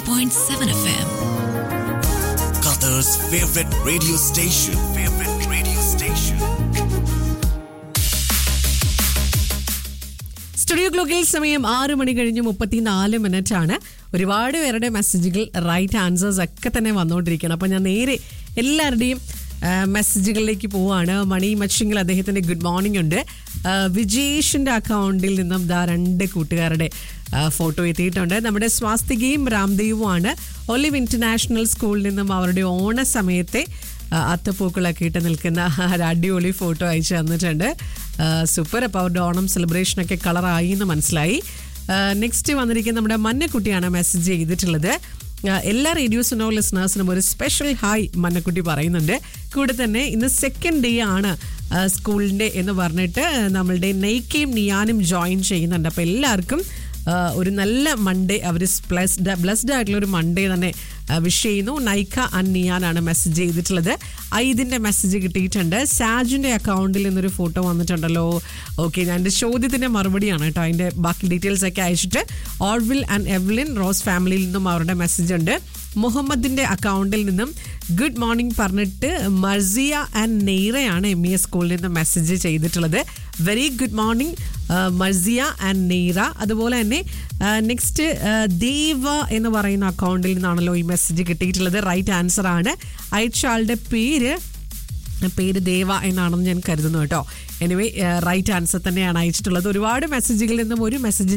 101.7 FM. Qatar's favorite radio station. Favorite radio station. Studio ക്ലോക്കിൽ സമയം ആറ് മണി കഴിഞ്ഞ് മുപ്പത്തിനാല് മിനിറ്റ് ആണ് ഒരുപാട് പേരുടെ മെസ്സേജുകൾ റൈറ്റ് ആൻസേഴ്സ് ഒക്കെ തന്നെ വന്നുകൊണ്ടിരിക്കുകയാണ് അപ്പോൾ ഞാൻ നേരെ എല്ലാവരുടെയും ആ, മെസ്സേജുകളിലേക്ക് പോവാണ് മണി മച്ചിങ്ങിൽ അദ്ദേഹത്തിന്റെ ഗുഡ് മോർണിംഗ് ഉണ്ട് ആ, വിജേഷിന്റെ അക്കൗണ്ടിൽ നിന്നും ദാ രണ്ട് കൂട്ടുകാരുടെ ആ, ഫോട്ടോ എത്തിയിട്ടുണ്ട് നമ്മുടെ സ്വാസ്തികയും രാംദേവുമാണ് ഒലിവ് ഇന്റർനാഷണൽ സ്കൂളിൽ നിന്നും അവരുടെ ഓണ സമയത്തെ ആ, അത്തപ്പൂക്കളൊക്കെ ഇട്ട് നിൽക്കുന്ന ഒരു അടിപൊളി ഫോട്ടോ അയച്ചു തന്നിട്ടുണ്ട് സൂപ്പർ അപ്പോൾ അവരുടെ ഓണം സെലിബ്രേഷനൊക്കെ കളറായി എന്ന് മനസ്സിലായി നെക്സ്റ്റ് വന്നിരിക്കുന്ന നമ്മുടെ മഞ്ഞക്കുട്ടിയാണ് മെസ്സേജ് ചെയ്തിട്ടുള്ളത് ആ, എല്ലാ റേഡിയോ സുനോ ലിസണേഴ്സിനും ഒരു സ്പെഷ്യൽ ഹായ് മന്നക്കുട്ടി പറയുന്നുണ്ട് കൂടെ തന്നെ ഇന്ന് സെക്കൻഡ് ഡേ ആണ് ആ, സ്കൂളിൻ്റെ എന്ന് പറഞ്ഞിട്ട് നമ്മളുടെ നെയ്ക്കയും നിയാനും ജോയിൻ ചെയ്യുന്നുണ്ട് അപ്പോൾ എല്ലാവർക്കും ആ, ഒരു നല്ല മൺഡേ അവർ ബ്ലസ്ഡ് ബ്ലസ്ഡ് ആയിട്ടുള്ള ഒരു മൺഡേ തന്നെ വിഷ് ചെയ്യുന്നു നൈക്ക അന്നിയാനാണ് മെസ്സേജ് ചെയ്തിട്ടുള്ളത് ഐദിൻ്റെ മെസ്സേജ് കിട്ടിയിട്ടുണ്ട് സാജുൻ്റെ അക്കൗണ്ടിൽ നിന്നൊരു ഫോട്ടോ വന്നിട്ടുണ്ടല്ലോ ഓക്കെ ഞാൻ എൻ്റെ ചോദ്യത്തിൻ്റെ മറുപടിയാണ് കേട്ടോ അതിൻ്റെ ബാക്കി ഡീറ്റെയിൽസ് ഒക്കെ അയച്ചിട്ട് ഓർവിൽ ആൻഡ് എവ്ലിൻ റോസ് ഫാമിലിയിൽ നിന്നും അവരുടെ മെസ്സേജ് ഉണ്ട് മുഹമ്മദിൻ്റെ അക്കൗണ്ടിൽ നിന്നും ഗുഡ് മോർണിംഗ് പറഞ്ഞിട്ട് മർസിയ ആൻഡ് നെയ്റയാണ് എം ഇ എസ് സ്കൂളിൽ നിന്ന് മെസ്സേജ് ചെയ്തിട്ടുള്ളത് very good morning Marziya and Naira അതുപോലെ തന്നെ നെക്സ്റ്റ് ദേവ എന്ന് പറയുന്ന അക്കൗണ്ടിൽ നിന്നാണല്ലോ ഈ മെസ്സേജ് കിട്ടിയിട്ടുള്ളത് റൈറ്റ് ആൻസർ ആണ് അയച്ച ആളുടെ പേര് പേര് ദേവ എന്നാണെന്ന് ഞാൻ കരുതുന്നു കേട്ടോ എനിവേ റൈറ്റ് ആൻസർ തന്നെയാണ് അയച്ചിട്ടുള്ളത് ഒരുപാട് മെസ്സേജുകളിൽ നിന്നും ഒരു മെസ്സേജ്